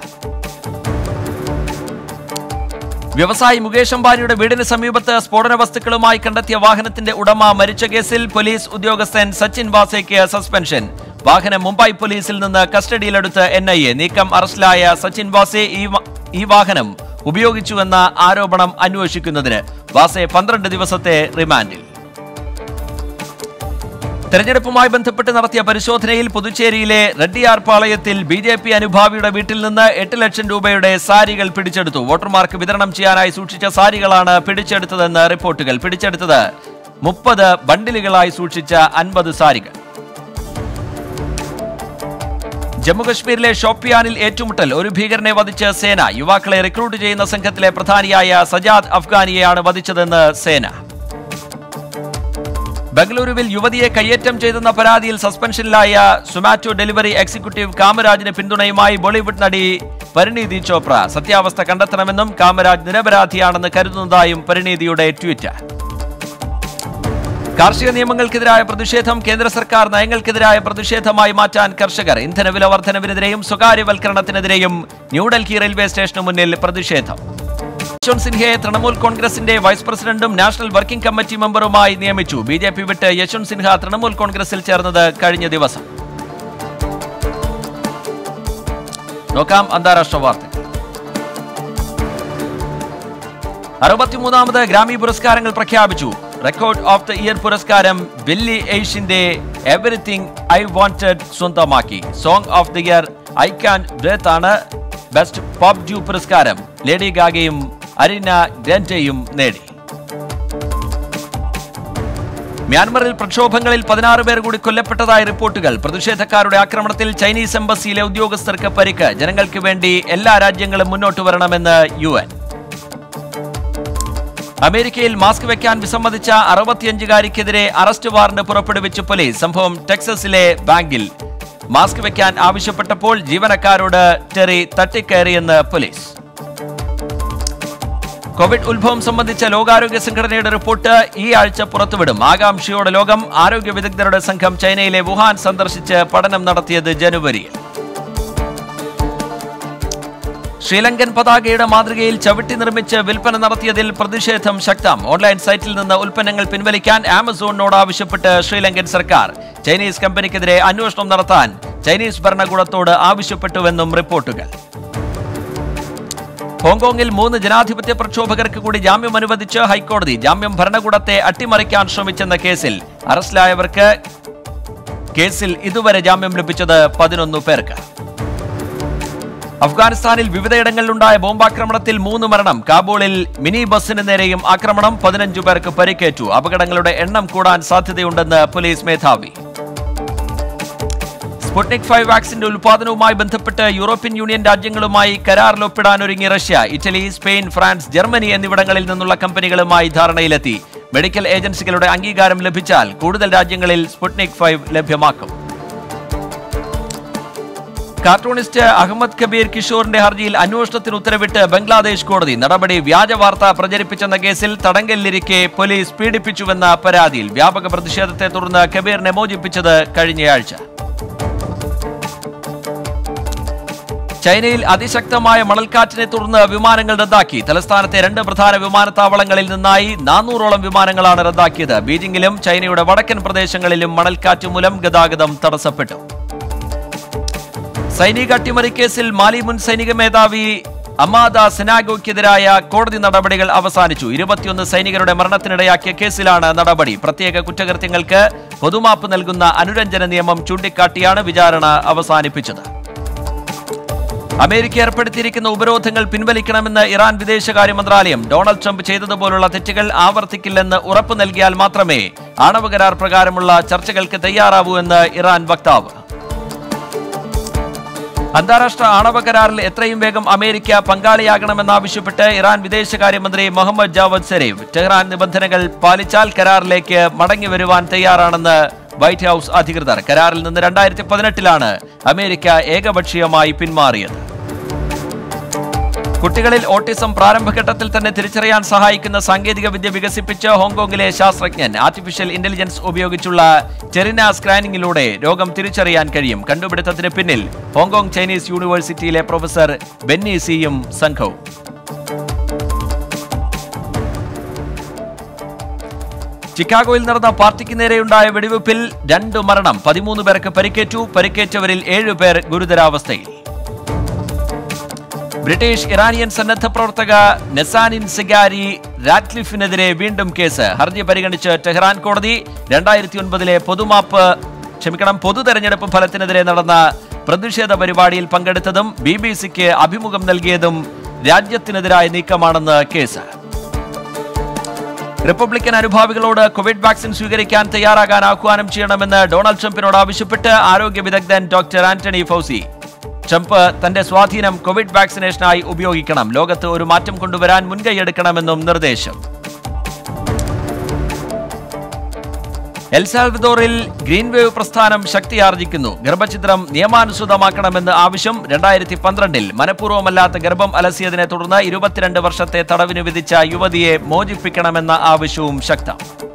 Speaker 2: വ്യവസായി മുകേഷ് അംബാനിയുടെ വീടിന് സമീപത്ത് സ്ഫോടന വസ്തുക്കളുമായി കണ്ടെത്തിയ വാഹനത്തിന്റെ ഉടമ മരിച്ച കേസിൽ പോലീസ് ഉദ്യോഗസ്ഥൻ സച്ചിൻ വാസയ്ക്ക് സസ്പെൻഷൻ വാഹനം മുംബൈ പോലീസിൽ നിന്ന് കസ്റ്റഡിയിലെടുത്ത് എൻ ഐ എ നീക്കം അറസ്റ്റിലായ സച്ചിൻ വാസെ ഈ വ- ഈ വാഹനം ഉപയോഗിച്ചുവെന്ന ആരോപണം അന്വേഷിക്കുന്നതിന് വാസെ പന്ത്രണ്ട് ദിവസത്തെ റിമാൻഡിൽ തെരഞ്ഞെടുപ്പുമായി ബന്ധപ്പെട്ട് നടത്തിയ പരിശോധനയിൽ പുതുച്ചേരിയിലെ റെഡ്ഡിയാർ പാളയത്തിൽ ബി ജെ പി അനുഭാവിയുടെ വീട്ടിൽ നിന്ന് എട്ട് ലക്ഷം രൂപയുടെ സാരികൾ പിടിച്ചെടുത്തു വോട്ടർമാർക്ക് വിതരണം ചെയ്യാനായി സൂക്ഷിച്ച സാരികളാണ് പിടിച്ചെടുത്തതെന്ന് റിപ്പോർട്ടുകൾ പിടിച്ചെടുത്തത് മുപ്പത് ബണ്ടിലുകളായി സൂക്ഷിച്ച അൻപത് സാരികൾ ജമ്മുകശ്മീരിലെ ഷോപ്പിയാനിൽ ഏറ്റുമുട്ടൽ ഒരു ഭീകരനെ വധിച്ച് സേന യുവാക്കളെ റിക്രൂട്ട് ചെയ്യുന്ന സംഘത്തിലെ പ്രധാനിയായ സജാദ് അഫ്ഗാനിയെയാണ് വധിച്ചതെന്ന് സേന ബംഗളൂരുവിൽ യുവതിയെ കയ്യേറ്റം ചെയ്തെന്ന പരാതിയിൽ സസ്പെൻഷനിലായ സൊമാറ്റോ ഡെലിവറി എക്സിക്യൂട്ടീവ് കാമരാജിന് പിന്തുണയുമായി ബോളിവുഡ് നടി പരിണീതി ചോപ്ര സത്യാവസ്ഥ കണ്ടെത്തണമെന്നും കാമരാജ് നിരപരാധിയാണെന്ന് കരുതുന്നതായും പരിണീതിയുടെ ട്വീറ്റ് കാർഷിക നിയമങ്ങൾക്കെതിരായ പ്രതിഷേധം കേന്ദ്ര സർക്കാർ നയങ്ങൾക്കെതിരായ പ്രതിഷേധമായി മാറ്റാൻ കർഷകർ ഇന്ധനവില വർധനവിനെതിരെയും സ്വകാര്യ ന്യൂഡൽഹി റെയിൽവേ സ്റ്റേഷന് മുന്നിൽ പ്രതിഷേധം യശ്വന്ത് സിൻഹയെ തൃണമൂൽ കോൺഗ്രസിന്റെ വൈസ് പ്രസിഡന്റും നാഷണൽ വർക്കിംഗ് കമ്മിറ്റി മെമ്പറുമായി നിയമിച്ചു ബി ജെ പി വിട്ട് യശ്വന്ത് സിൻഹ തൃണമൂൽ കോൺഗ്രസിൽ ചേർന്നത് കഴിഞ്ഞ ദിവസം നോക്കാം അന്താരാഷ്ട്ര വാർത്തകൾ അറുപത്തിമൂന്നാമത് ഗ്രാമി പുരസ്കാരങ്ങൾ പ്രഖ്യാപിച്ചു റെക്കോർഡ് ഓഫ് ദ ഇയർ പുരസ്കാരം ബില്ലി എയ്ഷിന്റെ എവറിത്തിങ് ഐ വാണ്ടഡ് സ്വന്തമാക്കി song of the year I can breathe ആണ് ബെസ്റ്റ് പോപ്പ് ഡ്യൂ പുരസ്കാരം ലേഡി ഗാഗയും അരിന ഗ്രൻറ്റയും നേടി മ്യാൻമറിൽ പ്രക്ഷോഭങ്ങളിൽ പതിനാറ് പേർ കൂടി കൊല്ലപ്പെട്ടതായി റിപ്പോർട്ടുകൾ പ്രതിഷേധക്കാരുടെ ആക്രമണത്തിൽ ചൈനീസ് എംബസിയിലെ ഉദ്യോഗസ്ഥർക്ക് പരിക്ക് ജനങ്ങൾക്ക് വേണ്ടി എല്ലാ രാജ്യങ്ങളും മുന്നോട്ട് വരണമെന്ന് യു എൻ അമേരിക്കയിൽ മാസ്ക് വെക്കാൻ വിസമ്മതിച്ച അറുപത്തിയഞ്ചുകാരിക്കെതിരെ അറസ്റ്റ് വാറന്റ് പുറപ്പെടുവിച്ച് പോലീസ് സംഭവം ടെക്സസിലെ ബാങ്കിൽ മാസ്ക് വെക്കാൻ ആവശ്യപ്പെട്ടപ്പോൾ ജീവനക്കാരോട് ടെറി തട്ടിക്കയറിയെന്ന് പോലീസ് കോവിഡ് ഉത്ഭവം സംബന്ധിച്ച ലോകാരോഗ്യ സംഘടനയുടെ റിപ്പോർട്ട് ഈ ആഴ്ച പുറത്തുവിടും ആകാംക്ഷയോടെ ലോകം ആരോഗ്യ വിദഗ്ധരുടെ സംഘം ചൈനയിലെ വുഹാൻ സന്ദർശിച്ച് പഠനം നടത്തിയത് ജനുവരിയിൽ ശ്രീലങ്കൻ പതാകയുടെ മാതൃകയിൽ ചവിട്ടി നിർമ്മിച്ച് വിൽപ്പന നടത്തിയതിൽ പ്രതിഷേധം ശക്തം ഓൺലൈൻ സൈറ്റിൽ നിന്ന് ഉൽപ്പന്നങ്ങൾ പിൻവലിക്കാൻ ആമസോണിനോട് ആവശ്യപ്പെട്ട് ശ്രീലങ്കൻ സർക്കാർ ചൈനീസ് കമ്പനിക്കെതിരെ അന്വേഷണം നടത്താൻ ചൈനീസ് ഭരണകൂടത്തോട് ആവശ്യപ്പെട്ടുവെന്നും റിപ്പോർട്ടുകൾ ഹോങ്കോങ്ങിൽ മൂന്ന് ജനാധിപത്യ പ്രക്ഷോഭകർക്ക് കൂടി ജാമ്യം അനുവദിച്ച് ഹൈക്കോടതി ജാമ്യം ഭരണകൂടത്തെ അട്ടിമറിക്കാൻ ശ്രമിച്ചെന്ന കേസിൽ അറസ്റ്റിലായവർക്ക് കേസിൽ ഇതുവരെ ജാമ്യം ലഭിച്ചത് പതിനൊന്ന് പേർക്ക് അഫ്ഗാനിസ്ഥാനിൽ വിവിധയിടങ്ങളിലുണ്ടായ ബോംബാക്രമണത്തിൽ മൂന്ന് മരണം കാബൂളിൽ മിനി ബസിന് നേരെയും ആക്രമണം പതിനഞ്ചു പേർക്ക് പരിക്കേറ്റു അപകടങ്ങളുടെ എണ്ണം കൂടാൻ സാധ്യതയുണ്ടെന്ന് പോലീസ് മേധാവി സ്പുട്നിക് ഫൈവ് വാക്സിന്റെ ഉൽപാദനവുമായി ബന്ധപ്പെട്ട് യൂറോപ്യൻ യൂണിയൻ രാജ്യങ്ങളുമായി കരാറിൽ ഒപ്പിടാനൊരുങ്ങി Russia Italy Spain France Germany എന്നിവിടങ്ങളിൽ നിന്നുള്ള കമ്പനികളുമായി ധാരണയിലെത്തി മെഡിക്കൽ ഏജൻസികളുടെ അംഗീകാരം ലഭിച്ചാൽ കൂടുതൽ രാജ്യങ്ങളിൽ സ്പുട്നിക് ഫൈവ് ലഭ്യമാക്കും കാർട്ടൂണിസ്റ്റ് അഹമ്മദ് കബീർ കിഷോറിന്റെ ഹർജിയിൽ അന്വേഷണത്തിന് ഉത്തരവിട്ട് ബംഗ്ലാദേശ് കോടതി നടപടി വ്യാജ വാർത്ത പ്രചരിപ്പിച്ചെന്ന കേസിൽ തടങ്കലിരിക്കെ പോലീസ് പീഡിപ്പിച്ചുവെന്ന പരാതിയിൽ വ്യാപക പ്രതിഷേധത്തെ തുടർന്ന് കബീറിനെ മോചിപ്പിച്ചത് കഴിഞ്ഞയാഴ്ച ചൈനയിൽ അതിശക്തമായ മണൽക്കാറ്റിനെ തുടർന്ന് വിമാനങ്ങൾ റദ്ദാക്കി തലസ്ഥാനത്തെ രണ്ട് പ്രധാന വിമാനത്താവളങ്ങളിൽ നിന്നായി നാനൂറോളം വിമാനങ്ങളാണ് റദ്ദാക്കിയത് ബീജിംഗിലും ചൈനയുടെ വടക്കൻ പ്രദേശങ്ങളിലും മണൽക്കാറ്റ് മൂലം ഗതാഗതം തടസ്സപ്പെട്ടു സൈനിക അട്ടിമറി കേസിൽ മാലി മുൻ സൈനിക മേധാവി അമാദ സെനാഗോയ്ക്കെതിരായ കോടതി നടപടികൾ അവസാനിച്ചു ഇരുപത്തിയൊന്ന് സൈനികരുടെ മരണത്തിനിടയാക്കിയ കേസിലാണ് നടപടി പ്രത്യേക കുറ്റകൃത്യങ്ങൾക്ക് പൊതുമാപ്പ് നൽകുന്ന അനുരഞ്ജന നിയമം ചൂണ്ടിക്കാട്ടിയാണ് വിചാരണ അവസാനിപ്പിച്ചത് അമേരിക്ക ഏർപ്പെടുത്തിയിരിക്കുന്ന ഉപരോധങ്ങൾ പിൻവലിക്കണമെന്ന് ഇറാൻ വിദേശകാര്യ മന്ത്രാലയം ഡൊണാൾഡ് ട്രംപ് ചെയ്തതുപോലുള്ള തെറ്റുകൾ ആവർത്തിക്കില്ലെന്ന് ഉറപ്പു നൽകിയാൽ മാത്രമേ ആണവ കരാർ പ്രകാരമുള്ള ചർച്ചകൾക്ക് തയ്യാറാവൂ എന്ന് ഇറാൻ വക്താവ് അന്താരാഷ്ട്ര ആണവ കരാറിൽ എത്രയും വേഗം അമേരിക്ക പങ്കാളിയാകണമെന്നാവശ്യപ്പെട്ട് ഇറാൻ വിദേശകാര്യമന്ത്രി മുഹമ്മദ് ജാവദ് സരീഫ് ടെഹ്റാൻ നിബന്ധനകൾ പാലിച്ചാൽ കരാറിലേക്ക് മടങ്ങി വരുവാൻ തയ്യാറാണെന്ന് വൈറ്റ് ഹൌസ് അധികൃതർ കരാറിൽ നിന്ന് രണ്ടായിരത്തി പതിനെട്ടിലാണ് അമേരിക്ക ഏകപക്ഷീയമായി പിന്മാറിയത് കുട്ടികളിൽ ഓട്ടിസം പ്രാരംഭഘട്ടത്തിൽ തന്നെ തിരിച്ചറിയാൻ സഹായിക്കുന്ന സാങ്കേതിക വിദ്യ വികസിപ്പിച്ച ഹോങ്കോങ്ങിലെ ശാസ്ത്രജ്ഞൻ ആർട്ടിഫിഷ്യൽ ഇന്റലിജൻസ് ഉപയോഗിച്ചുള്ള ചെറിന സ്കാനിങ്ങിലൂടെ രോഗം തിരിച്ചറിയാൻ കഴിയും കണ്ടുപിടുത്തത്തിന് പിന്നിൽ ഹോങ്കോങ് ചൈനീസ് യൂണിവേഴ്സിറ്റിയിലെ പ്രൊഫസർ ബെന്നി സിയും സംഘവും ചിക്കാഗോയിൽ നടന്ന പാർട്ടിക്ക് നേരെയുണ്ടായ വെടിവെപ്പിൽ രണ്ട് മരണം പതിമൂന്ന് പേർക്ക് പരിക്കേറ്റു പരിക്കേറ്റവരിൽ ഏഴ് പേർ ഗുരുതരാവസ്ഥയിൽ ബ്രിട്ടീഷ് ഇറാനിയൻ സന്നദ്ധ പ്രവർത്തക നെസാനിൻ സിഗാരി റാറ്റ്ലിഫിനെതിരെ വീണ്ടും കേസ് ഹർജി പരിഗണിച്ച് ടെഹ്റാൻ കോടതി രണ്ടായിരത്തി ഒൻപതിലെ പൊതുമാപ്പ് ക്ഷമിക്കണം പൊതു തെരഞ്ഞെടുപ്പ് ഫലത്തിനെതിരെ നടന്ന പ്രതിഷേധ പരിപാടിയിൽ പങ്കെടുത്തതും ബി ബി സിക്ക് അഭിമുഖം നൽകിയതും രാജ്യത്തിനെതിരായ നീക്കമാണെന്ന് കേസ് റിപ്പബ്ലിക്കൻ അനുഭാവികളോട് കോവിഡ് വാക്സിൻ സ്വീകരിക്കാൻ തയ്യാറാകാൻ ആഹ്വാനം ചെയ്യണമെന്ന് ഡൊണാൾഡ് ട്രംപിനോട് ആവശ്യപ്പെട്ട് ആരോഗ്യ വിദഗ്ധൻ ഡോക്ടർ ആന്റണി ഫൗസി ട്രംപ് തന്റെ സ്വാധീനം കോവിഡ് വാക്സിനേഷനായി ഉപയോഗിക്കണം ലോകത്ത് ഒരു മാറ്റം കൊണ്ടുവരാൻ മുൻകൈയെടുക്കണമെന്നും നിർദ്ദേശം എൽസാൽവദോറിൽ ഗ്രീൻ വേവ് പ്രസ്ഥാനം ശക്തിയാർജിക്കുന്നു ഗർഭചിത്രം നിയമാനുസൃതമാക്കണമെന്ന് ആവശ്യം രണ്ടായിരത്തി പന്ത്രണ്ടിൽ മനഃപൂർവ്വമല്ലാത്ത ഗർഭം അലസിയതിനെ തുടർന്ന് ഇരുപത്തിരണ്ട് വർഷത്തെ തടവിന് വിധിച്ച യുവതിയെ മോചിപ്പിക്കണമെന്ന ആവശ്യവും ശക്തം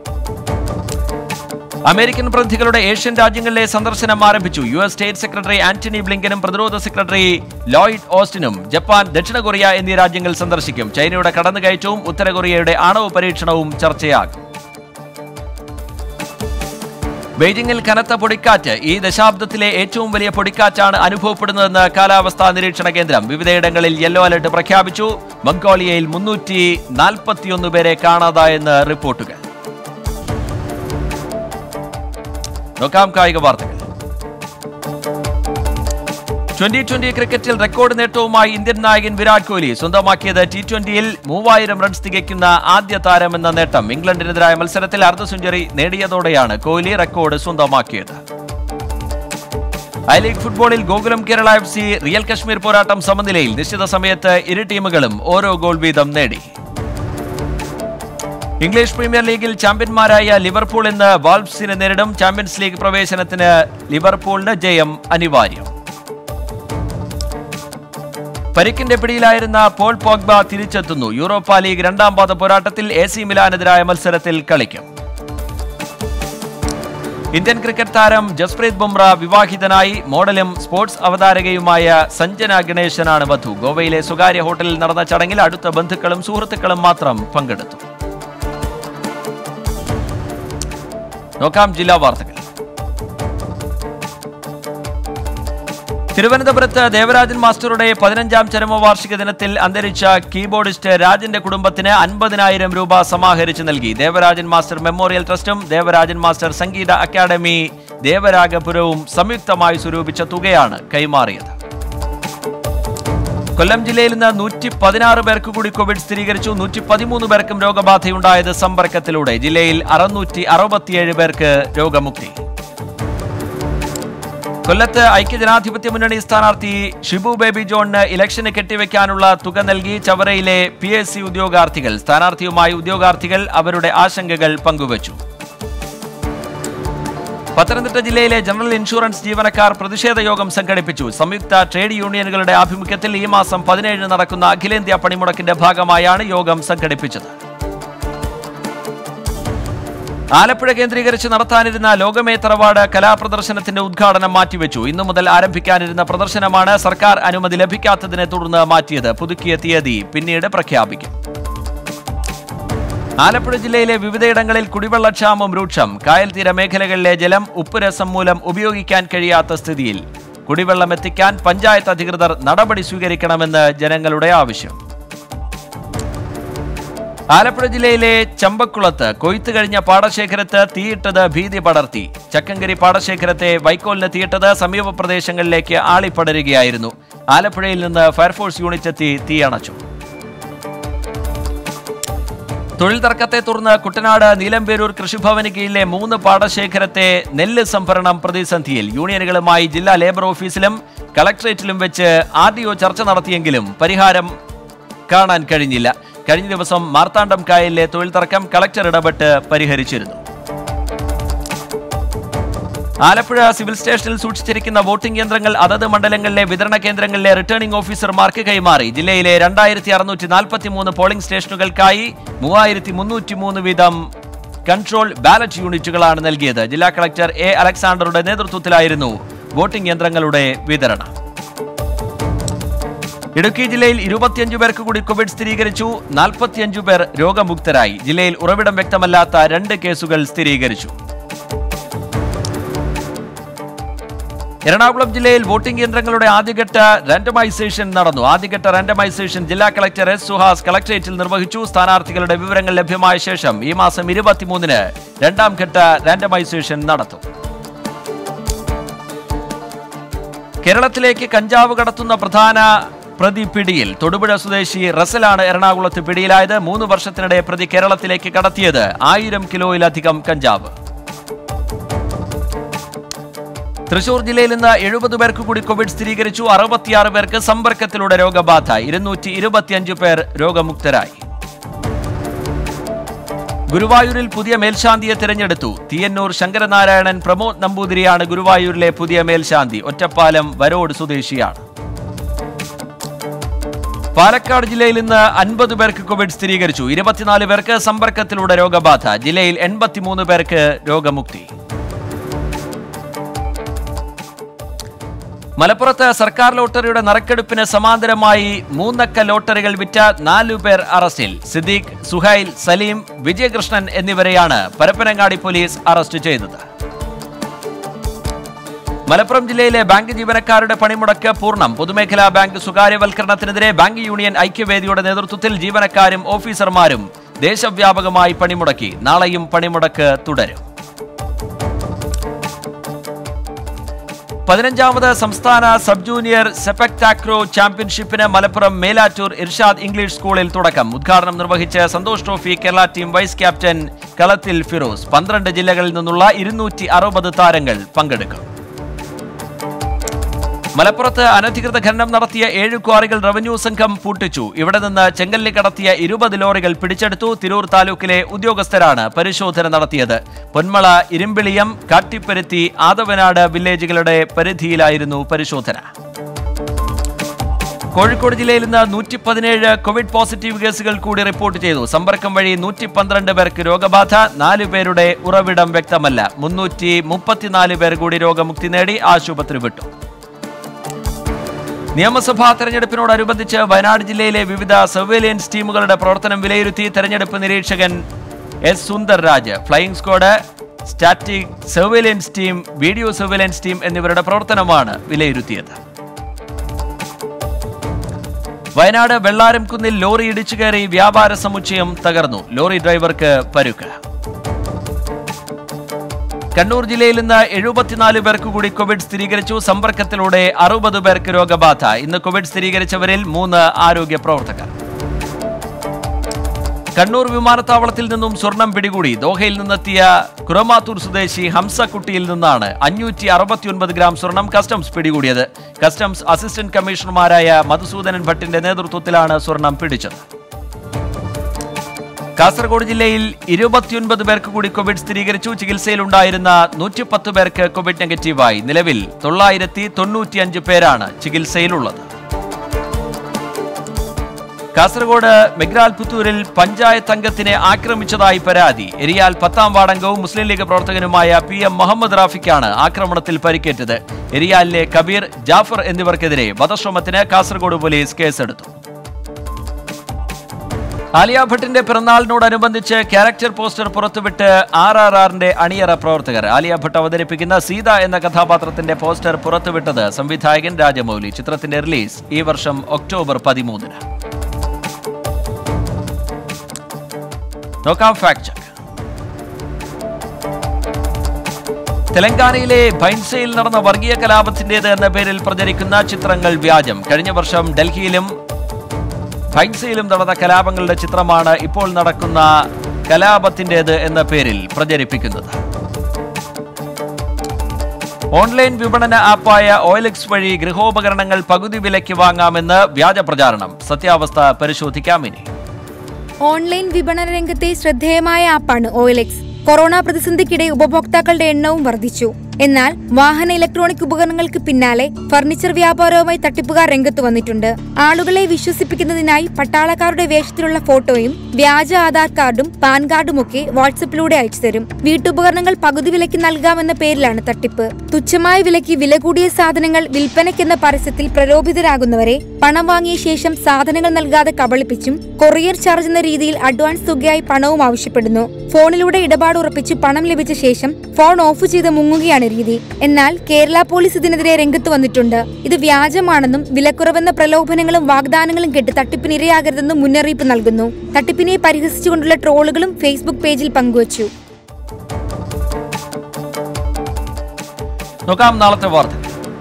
Speaker 2: അമേരിക്കൻ പ്രതിനിധികളുടെ ഏഷ്യൻ രാജ്യങ്ങളിലെ സന്ദർശനം ആരംഭിച്ചു U S state secretary Antony ബ്ലിങ്കനും പ്രതിരോധ സെക്രട്ടറി ലോയിഡ് ഓസ്റ്റിനും ജപ്പാൻ ദക്ഷിണ കൊറിയ എന്നീ രാജ്യങ്ങൾ സന്ദർശിക്കും ചൈനയുടെ കടന്നുകയറ്റവും ഉത്തര കൊറിയയുടെ ആണവ പരീക്ഷണവും ചർച്ചയാകും ബെയ്ജിംഗിൽ കനത്ത പൊടിക്കാറ്റ് ഈ ദശാബ്ദത്തിലെ ഏറ്റവും വലിയ പൊടിക്കാറ്റാണ് അനുഭവപ്പെടുന്നതെന്ന് കാലാവസ്ഥാ നിരീക്ഷണ കേന്ദ്രം വിവിധയിടങ്ങളിൽ യെല്ലോ അലർട്ട് പ്രഖ്യാപിച്ചു മംഗോളിയയിൽ മുന്നൂറ്റി നാൽപ്പത്തിയൊന്ന് പേരെ കാണാതായെന്ന് റിപ്പോർട്ടുകൾ നോക്കാം കായിക വാർത്തകൾ ട്വന്റി ട്വന്റി ക്രിക്കറ്റിൽ റെക്കോർഡ് നേട്ടവുമായി ഇന്ത്യൻ നായകൻ വിരാട് കോഹ്ലി സ്വന്തമാക്കിയത് ടി ട്വന്റിയിൽ മൂവായിരം റൺസ് തികയ്ക്കുന്ന ആദ്യ താരമെന്ന നേട്ടം ഇംഗ്ലണ്ടിനെതിരായ മത്സരത്തിൽ അർദ്ധ സെഞ്ചുറി നേടിയതോടെയാണ് കോഹ്ലി റെക്കോർഡ് സ്വന്തമാക്കിയത് ഐ ലീഗ് ഫുട്ബോളിൽ Gokulam Kerala F C real Kashmir പോരാട്ടം സമനിലയിൽ നിശ്ചിത സമയത്ത് ഇരു ടീമുകളും ഓരോ ഗോൾ വീതം നേടി ഇംഗ്ലീഷ് പ്രീമിയർ ലീഗിൽ ചാമ്പ്യന്മാരായ ലിവർപൂൾ ഇന്ന് വാൾഫ്സിനെ നേരിടും ചാമ്പ്യൻസ് ലീഗ് പ്രവേശനത്തിന് ലിവർപൂളിന് ജയം അനിവാര്യം പരിക്കിന്റെ പിടിയിലായിരുന്ന പോൾ പോഗ്ബ തിരിച്ചെത്തുന്നു യൂറോപ്പ ലീഗ് രണ്ടാം പാദ പോരാട്ടത്തിൽ എ സി മിലാനെതിരായ മത്സരത്തിൽ കളിക്കും ഇന്ത്യൻ ക്രിക്കറ്റ് താരം ജസ്പ്രീത് ബുംറ വിവാഹിതനായി മോഡലും സ്പോർട്സ് അവതാരകയുമായ സഞ്ജന ഗണേശനാണ് വധു ഗോവയിലെ സ്വകാര്യ ഹോട്ടലിൽ നടന്ന ചടങ്ങിൽ അടുത്ത ബന്ധുക്കളും സുഹൃത്തുക്കളും മാത്രം പങ്കെടുത്തു നോക്കാം ജില്ലാ വാർത്തകൾ തിരുവനന്തപുരത്ത് ദേവരാജൻ മാസ്റ്ററുടെ പതിനഞ്ചാം ചരമവാർഷിക ദിനത്തിൽ അന്തരിച്ച കീബോർഡിസ്റ്റ് രാജന്റെ കുടുംബത്തിന് അൻപതിനായിരം രൂപ സമാഹരിച്ചു നൽകി ദേവരാജൻ മാസ്റ്റർ മെമ്മോറിയൽ ട്രസ്റ്റും ദേവരാജൻ മാസ്റ്റർ സംഗീത അക്കാദമി ദേവരാഗപുരവും സംയുക്തമായി സ്വരൂപിച്ച തുകയാണ് കൈമാറിയത് കൊല്ലം ജില്ലയിൽ നിന്ന് നൂറ്റി പതിനാറ് പേർക്ക് കൂടി കോവിഡ് സ്ഥിരീകരിച്ചു നൂറ്റി പതിമൂന്ന് പേർക്കും രോഗബാധയുണ്ടായത് സമ്പർക്കത്തിലൂടെ ജില്ലയിൽ അറുന്നൂറ്റി അറുപത്തിയേഴ് പേർക്ക് രോഗമുക്തി കൊല്ലത്ത് ഐക്യജനാധിപത്യ മുന്നണി സ്ഥാനാർത്ഥി ഷിബു ബേബി ജോണിന് ഇലക്ഷന് കെട്ടിവെക്കാനുള്ള തുക നൽകി ചവറയിലെ പി എസ് സി ഉദ്യോഗാർത്ഥികൾ സ്ഥാനാർത്ഥിയുമായി ഉദ്യോഗാർത്ഥികൾ അവരുടെ ആശങ്കകൾ പങ്കുവച്ചു പത്തനംതിട്ട ജില്ലയിലെ ജനറൽ ഇൻഷുറൻസ് ജീവനക്കാർ പ്രതിഷേധ യോഗം സംഘടിപ്പിച്ചു സംയുക്ത ട്രേഡ് യൂണിയനുകളുടെ ആഭിമുഖ്യത്തിൽ ഈ മാസം പതിനേഴിന് നടക്കുന്ന അഖിലേന്ത്യാ പണിമുടക്കിന്റെ ഭാഗമായാണ് യോഗം സംഘടിപ്പിച്ചത് ആലപ്പുഴ കേന്ദ്രീകരിച്ച് നടത്താനിരുന്ന ലോകമേ തറവാട് കലാപ്രദർശനത്തിന്റെ ഉദ്ഘാടനം മാറ്റിവെച്ചു ഇന്നു മുതൽ ആരംഭിക്കാനിരുന്ന പ്രദർശനമാണ് സർക്കാർ അനുമതി ലഭിക്കാത്തതിനെ തുടർന്ന് മാറ്റിയത് പുതുക്കിയ തീയതി പിന്നീട് പ്രഖ്യാപിക്കും ആലപ്പുഴ ജില്ലയിലെ വിവിധയിടങ്ങളിൽ കുടിവെള്ളക്ഷാമം രൂക്ഷം കായൽ തീര മേഖലകളിലെ ജലം ഉപ്പുരസം മൂലം ഉപയോഗിക്കാൻ കഴിയാത്ത സ്ഥിതിയിൽ കുടിവെള്ളം എത്തിക്കാൻ പഞ്ചായത്ത് അധികൃതർ നടപടി സ്വീകരിക്കണമെന്ന് ജനങ്ങളുടെ ആവശ്യം ആലപ്പുഴ ജില്ലയിലെ ചമ്പക്കുളത്ത് കൊയ്ത്ത് കഴിഞ്ഞ പാടശേഖരത്ത് തീയിട്ടത് ഭീതി പടർത്തി ചക്കങ്കരി പാടശേഖരത്തെ വൈക്കോലിന് തീയിട്ടത് സമീപ പ്രദേശങ്ങളിലേക്ക് ആളിപ്പടരുകയായിരുന്നു ആലപ്പുഴയിൽ നിന്ന് ഫയർഫോഴ്സ് യൂണിറ്റ് എത്തി തീയണച്ചു തൊഴിൽ തർക്കത്തെ തുടർന്ന് കുട്ടനാട് നീലമ്പേരൂർ കൃഷിഭവന് കീഴിലെ മൂന്ന് പാടശേഖരത്തെ നെല്ല് സംഭരണം പ്രതിസന്ധിയിൽ യൂണിയനുകളുമായി ജില്ലാ ലേബർ ഓഫീസിലും കളക്ടറേറ്റിലും വെച്ച് ആർ ഡി ഒ ചർച്ച നടത്തിയെങ്കിലും പരിഹാരം കാണാൻ കഴിഞ്ഞില്ല കഴിഞ്ഞ ദിവസം മാർത്താണ്ഡം കായലിലെ തൊഴിൽ തർക്കം കളക്ടർ ഇടപെട്ട് പരിഹരിച്ചിരുന്നു ആലപ്പുഴ സിവിൽ സ്റ്റേഷനിൽ സൂക്ഷിച്ചിരിക്കുന്ന വോട്ടിംഗ് യന്ത്രങ്ങൾ അതത് മണ്ഡലങ്ങളിലെ വിതരണ കേന്ദ്രങ്ങളിലെ റിട്ടേണിംഗ് ഓഫീസർമാർക്ക് കൈമാറി ജില്ലയിലെ രണ്ടായിരത്തി അറുന്നൂറ്റി നാൽപ്പത്തി മൂന്ന് പോളിംഗ് സ്റ്റേഷനുകൾക്കായി മൂവായിരത്തി മുന്നൂറ്റി മൂന്ന് വീതം കൺട്രോൾ ബാലറ്റ് യൂണിറ്റുകളാണ് നൽകിയത് ജില്ലാ കളക്ടർ എ അലക്സാണ്ടറുടെ നേതൃത്വത്തിലായിരുന്നു വോട്ടിംഗ് യന്ത്രങ്ങളുടെ വിതരണം ഇടുക്കി ജില്ലയിൽ ഇരുപത്തിയഞ്ചു പേർക്ക് കൂടി കോവിഡ് സ്ഥിരീകരിച്ചു നാൽപ്പത്തിയഞ്ചു പേർ രോഗമുക്തരായി ജില്ലയിൽ ഉറവിടം വ്യക്തമല്ലാത്ത രണ്ട് കേസുകൾ സ്ഥിരീകരിച്ചു എറണാകുളം ജില്ലയിൽ വോട്ടിംഗ് യന്ത്രങ്ങളുടെ ആദ്യഘട്ട റാൻഡമൈസേഷൻ നടന്നു ആദ്യഘട്ട റാൻഡമൈസേഷൻ ജില്ലാ കളക്ടർ എസ് സുഹാസ് കളക്ടറേറ്റിൽ നിർവഹിച്ചു സ്ഥാനാർത്ഥികളുടെ വിവരങ്ങൾ ലഭ്യമായ ശേഷം ഈ മാസം ഇരുപത്തിമൂന്നിന് രണ്ടാം ഘട്ട റാൻഡമൈസേഷൻ നടത്തും കേരളത്തിലേക്ക് കഞ്ചാവ് കടത്തുന്ന പ്രധാന പ്രതി പിടിയിൽ തൊടുപുഴ സ്വദേശി റസലാണ് എറണാകുളത്ത് പിടിയിലായത് മൂന്ന് വർഷത്തിനിടെ പ്രതി കേരളത്തിലേക്ക് കടത്തിയത് ആയിരം കിലോയിലധികം കഞ്ചാവ് തൃശൂർ ജില്ലയിൽ നിന്ന് എഴുപത് പേർക്ക് കൂടി കോവിഡ് സ്ഥിരീകരിച്ചു അറുപത്തിയാറ് പേർക്ക് സമ്പർക്കത്തിലൂടെ രോഗബാധ ഇരുന്നൂറ്റി ഇരുപത്തിയഞ്ച് പേർ രോഗമുക്തരായി ഗുരുവായൂരിൽ പുതിയ മേൽശാന്തിയെ തിരഞ്ഞെടുത്തു തീയന്നൂർ ശങ്കരനാരായണൻ പ്രമോദ് നമ്പൂതിരിയാണ് ഗുരുവായൂരിലെ പുതിയ മേൽശാന്തി ഒറ്റപ്പാലം വരോട് സ്വദേശിയാണ് പാലക്കാട് ജില്ലയിൽ ഇന്ന് അൻപത് പേർക്ക് കോവിഡ് സ്ഥിരീകരിച്ചു ഇരുപത്തിനാല് പേർക്ക് സമ്പർക്കത്തിലൂടെ രോഗബാധ ജില്ലയിൽ എൺപത്തിമൂന്ന് പേർക്ക് രോഗമുക്തി മലപ്പുറത്ത് സർക്കാർ ലോട്ടറിയുടെ നറുക്കെടുപ്പിന് സമാന്തരമായി മൂന്നക്ക ലോട്ടറികൾ വിറ്റ നാലു പേർ അറസ്റ്റിൽ സിദ്ദീഖ് സുഹൈൽ സലീം വിജയകൃഷ്ണൻ എന്നിവരെയാണ് പരപ്പനങ്ങാടി പോലീസ് അറസ്റ്റ് ചെയ്തത് മലപ്പുറം ജില്ലയിലെ ബാങ്ക് ജീവനക്കാരുടെ പണിമുടക്ക് പൂർണ്ണം പൊതുമേഖലാ ബാങ്ക് സ്വകാര്യവൽക്കരണത്തിനെതിരെ ബാങ്ക് യൂണിയൻ ഐക്യവേദിയുടെ നേതൃത്വത്തിൽ ജീവനക്കാരും ഓഫീസർമാരും ദേശവ്യാപകമായി പണിമുടക്കി നാളെയും പണിമുടക്ക് തുടരും പതിനഞ്ചാമത് സംസ്ഥാന സബ് ജൂനിയർ സെപക് താക്രോ ചാമ്പ്യൻഷിപ്പിന് മലപ്പുറം മേലാറ്റൂർ ഇർഷാദ് ഇംഗ്ലീഷ് സ്കൂളിൽ തുടക്കം ഉദ്ഘാടനം നിർവഹിച്ച് Santosh trophy Kerala team vice captain കളത്തിൽ ഫിറോസ് പന്ത്രണ്ട് ജില്ലകളിൽ നിന്നുള്ള ഇരുന്നൂറ്റി അറുപത് താരങ്ങൾ പങ്കെടുക്കും മലപ്പുറത്ത് അനധികൃത ഖനനം നടത്തിയ ഏഴ് ക്വാറികൾ റവന്യൂ സംഘം പൂട്ടിച്ചു ഇവിടെ നിന്ന് ചെങ്കല്ലി കടത്തിയ ഇരുപത് ലോറികൾ പിടിച്ചെടുത്തു തിരൂർ താലൂക്കിലെ ഉദ്യോഗസ്ഥരാണ് പരിശോധന നടത്തിയത് പൊന്മള ഇരുമ്പിളിയം കാട്ടിപ്പരുത്തി ആദവനാട് വില്ലേജുകളുടെ പരിധിയിലായിരുന്നു പരിശോധന കോഴിക്കോട് ജില്ലയിൽ ഇന്ന് നൂറ്റി പതിനേഴ് കോവിഡ് പോസിറ്റീവ് കേസുകൾ കൂടി റിപ്പോർട്ട് ചെയ്തു സമ്പർക്കം വഴി നൂറ്റി പന്ത്രണ്ട് പേർക്ക് രോഗബാധ നാല് പേരുടെ ഉറവിടം വ്യക്തമല്ല മുന്നൂറ്റി മുപ്പത്തിനാല് പേർ കൂടി രോഗമുക്തി നേടി ആശുപത്രി വിട്ടു നിയമസഭാ തെരഞ്ഞെടുപ്പിനോടനുബന്ധിച്ച് വയനാട് ജില്ലയിലെ വിവിധ സർവേലൻസ് ടീമുകളുടെ പ്രവർത്തനം വിലയിരുത്തി തെരഞ്ഞെടുപ്പ് നിരീക്ഷകൻ S Sundar Raj flying squad static surveillance team video surveillance team എന്നിവരുടെ പ്രവർത്തനമാണ് വിലയിരുത്തിയത് വയനാട് വെള്ളാരംകുന്നിൽ ലോറി ഇടിച്ചു കയറി വ്യാപാര സമുച്ചയം തകർന്നു ലോറി ഡ്രൈവർക്ക് പരുക്ക് കണ്ണൂർ ജില്ലയിൽ ഇന്ന് എഴുപത്തിനാല് പേർക്ക് കൂടി കോവിഡ് സ്ഥിരീകരിച്ചു സമ്പർക്കത്തിലൂടെ അറുപത് പേർക്ക് രോഗബാധ ഇന്ന് കോവിഡ് സ്ഥിരീകരിച്ചവരിൽ മൂന്ന് ആരോഗ്യ പ്രവർത്തകർ കണ്ണൂർ വിമാനത്താവളത്തിൽ നിന്നും സ്വർണം പിടികൂടി ദോഹയിൽ നിന്നെത്തിയ കുറമാത്തൂർ സ്വദേശി ഹംസക്കുട്ടിയിൽ നിന്നാണ് അഞ്ഞൂറ്റി അറുപത്തിയൊൻപത് ഗ്രാം സ്വർണം കസ്റ്റംസ് പിടികൂടിയത് കസ്റ്റംസ് അസിസ്റ്റന്റ് കമ്മീഷണർമാരായ മധുസൂദനൻ ഭട്ടിന്റെ നേതൃത്വത്തിലാണ് സ്വർണം പിടിച്ചത് കാസർഗോഡ് ജില്ലയിൽ ഇരുപത്തിയൊൻപത് പേർക്ക് കൂടി കോവിഡ് സ്ഥിരീകരിച്ചു ചികിത്സയിലുണ്ടായിരുന്ന നൂറ്റിപ്പത്ത് പേർക്ക് കോവിഡ് നെഗറ്റീവായി നിലവിൽ തൊള്ളായിരത്തി തൊണ്ണൂറ്റിയഞ്ച് പേരാണ് ചികിത്സയിലുള്ളത് കാസർഗോഡ് മെഗ്രാൽ പുത്തൂരിൽ പഞ്ചായത്ത് അംഗത്തിനെ ആക്രമിച്ചതായി പരാതി എരിയാൽ പത്താം വാർഡംഗവും മുസ്ലിം ലീഗ് പ്രവർത്തകനുമായ പി എം മുഹമ്മദ് റാഫിക്കാണ് ആക്രമണത്തിൽ പരിക്കേറ്റത് എരിയാലിലെ കബീർ ജാഫർ എന്നിവർക്കെതിരെ വധശ്രമത്തിന് കാസർഗോഡ് പോലീസ് കേസെടുത്തു ആലിയ ഭട്ടിന്റെ പിറന്നാളിനോടനുബന്ധിച്ച് ക്യാരക്ടർ പോസ്റ്റർ പുറത്തുവിട്ട് ആർ ആർ ആറിന്റെ അണിയറ പ്രവർത്തകർ ആലിയ ഭട്ട് അവതരിപ്പിക്കുന്ന സീത എന്ന കഥാപാത്രത്തിന്റെ പോസ്റ്റർ പുറത്തുവിട്ടത് സംവിധായകൻ രാജമൗലി ചിത്രത്തിന്റെ റിലീസ് ഈ വർഷം ഒക്ടോബർ പതിമൂന്നിന് നോക്കാം ഫാക്ട് ചെക്ക് തെലങ്കാനയിലെ ഭൈൻസയിൽ നടന്ന വർഗീയ കലാപത്തിന്റേത് എന്ന പേരിൽ പ്രചരിക്കുന്ന ചിത്രങ്ങൾ വ്യാജം കഴിഞ്ഞ വർഷം ഡൽഹിയിലും ഭൈൻസയിലും നടന്ന കലാപങ്ങളുടെ ചിത്രമാണ് ഇപ്പോൾ നടക്കുന്ന കലാപത്തിന്റേത് എന്ന പേരിൽ പ്രചരിപ്പിക്കുന്നത് ഓൺലൈൻ വിപണന ആപ്പായ ഓയിലക്സ് വഴി ഗൃഹോപകരണങ്ങൾ പകുതി വിലയ്ക്ക് വാങ്ങാമെന്ന് വ്യാജ പ്രചാരണം സത്യാവസ്ഥ പരിശോധിക്കാം ഇനി
Speaker 3: ഓൺലൈൻ വിപണന രംഗത്തെ ശ്രദ്ധേയമായ ആപ്പാണ് ഓയിലെക്സ് കൊറോണ പ്രതിസന്ധിക്കിടെ ഉപഭോക്താക്കളുടെ എണ്ണവും വർദ്ധിച്ചു എന്നാൽ വാഹന ഇലക്ട്രോണിക് ഉപകരണങ്ങൾക്ക് പിന്നാലെ ഫർണിച്ചർ വ്യാപാരവുമായി തട്ടിപ്പുകാർ രംഗത്ത് വന്നിട്ടുണ്ട് ആളുകളെ വിശ്വസിപ്പിക്കുന്നതിനായി പട്ടാളക്കാരുടെ വേഷത്തിലുള്ള ഫോട്ടോയും വ്യാജ ആധാർ കാർഡും പാൻ കാർഡും ഒക്കെ വാട്സപ്പിലൂടെ അയച്ചു തരും വീട്ടുപകരണങ്ങൾ പകുതി വിലയ്ക്ക് നൽകാമെന്ന പേരിലാണ് തട്ടിപ്പ് തുച്ഛമായ വിലയ്ക്ക് വില കൂടിയ സാധനങ്ങൾ വിൽപ്പനയ്ക്കെന്ന പരസ്യത്തിൽ പ്രലോഭിതരാകുന്നവരെ പണം വാങ്ങിയ ശേഷം സാധനങ്ങൾ നൽകാതെ കബളിപ്പിച്ചും കൊറിയർ ചാർജ് എന്ന രീതിയിൽ അഡ്വാൻസ് തുകയായി പണവും ആവശ്യപ്പെടുന്നു ഫോണിലൂടെ ഇടപാട് ഉറപ്പിച്ച് പണം ലഭിച്ച ശേഷം ഫോൺ ഓഫ് ചെയ്ത് മുങ്ങുകയാണ് രീതി എന്നാൽ കേരള പോലീസ് ഇതിനെതിരെ രംഗത്ത് വന്നിട്ടുണ്ട് ഇത് വ്യാജമാണെന്നും വിലക്കുറവെന്ന പ്രലോഭനങ്ങളും വാഗ്ദാനങ്ങളും കേട്ട് തട്ടിപ്പിനിരയാകരുതെന്നും മുന്നറിയിപ്പ് നൽകുന്നു തട്ടിപ്പിനെ പരിഹസിച്ചുകൊണ്ടുള്ള ട്രോളുകളും ഫേസ്ബുക്ക് പേജിൽ പങ്കുവച്ചു
Speaker 2: നോക്കാം നാളത്തെ വാർത്ത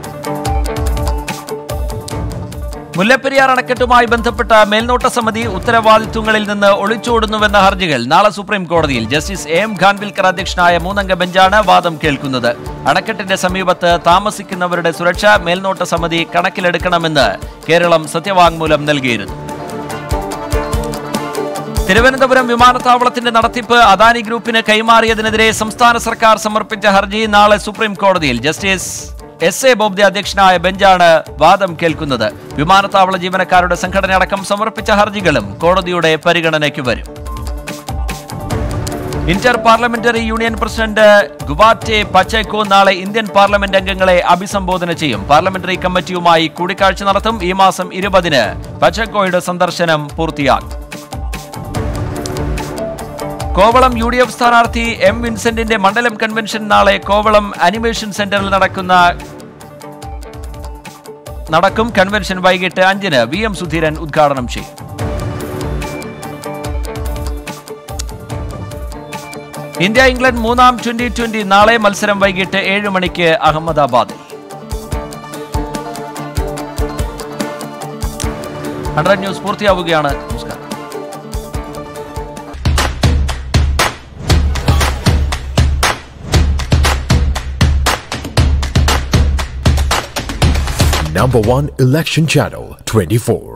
Speaker 2: മുല്ലപ്പെരിയാർ അണക്കെട്ടുമായി ബന്ധപ്പെട്ട മേൽനോട്ട സമിതി ഉത്തരവാദിത്വങ്ങളിൽ നിന്ന് ഒളിച്ചോടുന്നുവെന്ന ഹർജികൾ നാളെ സുപ്രീം കോടതിയിൽ ജസ്റ്റിസ് എ എം ഖാൻവിൽക്കർ അധ്യക്ഷനായ മൂന്നംഗ ബെഞ്ചാണ് വാദം കേൾക്കുന്നത് അണക്കെട്ടിന്റെ സമീപത്ത് താമസിക്കുന്നവരുടെ സുരക്ഷ മേൽനോട്ട സമിതി കണക്കിലെടുക്കണമെന്ന് കേരളം സത്യവാങ്മൂലം നൽകിയിരുന്നു തിരുവനന്തപുരം വിമാനത്താവളത്തിന്റെ നടത്തിപ്പ് അദാനി ഗ്രൂപ്പിന് കൈമാറിയതിനെതിരെ സംസ്ഥാന സർക്കാർ സമർപ്പിച്ച ഹർജി നാളെ സുപ്രീം കോടതിയിൽ ജസ്റ്റിസ് എസ് എ ബോബ്ദെ അധ്യക്ഷനായ ബെഞ്ചാണ് വാദം കേൾക്കുന്നത് വിമാനത്താവള ജീവനക്കാരുടെ സംഘടനയടക്കം സമർപ്പിച്ച ഹർജികളും കോടതിയുടെ പരിഗണനയ്ക്ക് വരും ഇന്റർ പാർലമെന്ററി യൂണിയൻ പ്രസിഡന്റ് ഗുവാറ്റെ പച്ചേക്കോ നാളെ ഇന്ത്യൻ പാർലമെന്റ് അംഗങ്ങളെ അഭിസംബോധന ചെയ്യും പാർലമെന്ററി കമ്മിറ്റിയുമായി കൂടിക്കാഴ്ച നടത്തും ഈ മാസം ഇരുപതിന് പച്ചേക്കോയുടെ സന്ദർശനം പൂർത്തിയാക്കും കോവളം യു ഡി എഫ് സ്ഥാനാർത്ഥി എം വിൻസെന്റിന്റെ മണ്ഡലം കൺവെൻഷൻ നാളെ കോവളം അനിമേഷൻ സെന്ററിൽ നടക്കുന്ന നടക്കും കൺവെൻഷൻ വൈകിട്ട് അഞ്ചിന് വി എം സുധീരൻ ഉദ്ഘാടനം ചെയ്യും ഇന്ത്യ ഇംഗ്ലണ്ട് മൂന്നാം ട്വന്റി ട്വന്റി നാളെ മത്സരം വൈകിട്ട് ഏഴ് മണിക്ക് അഹമ്മദാബാദിൽ ഹൺഡ്രഡ് ന്യൂസ് പൂർത്തിയാവുകയാണ് നമസ്കാരം
Speaker 4: Number one election channel 24.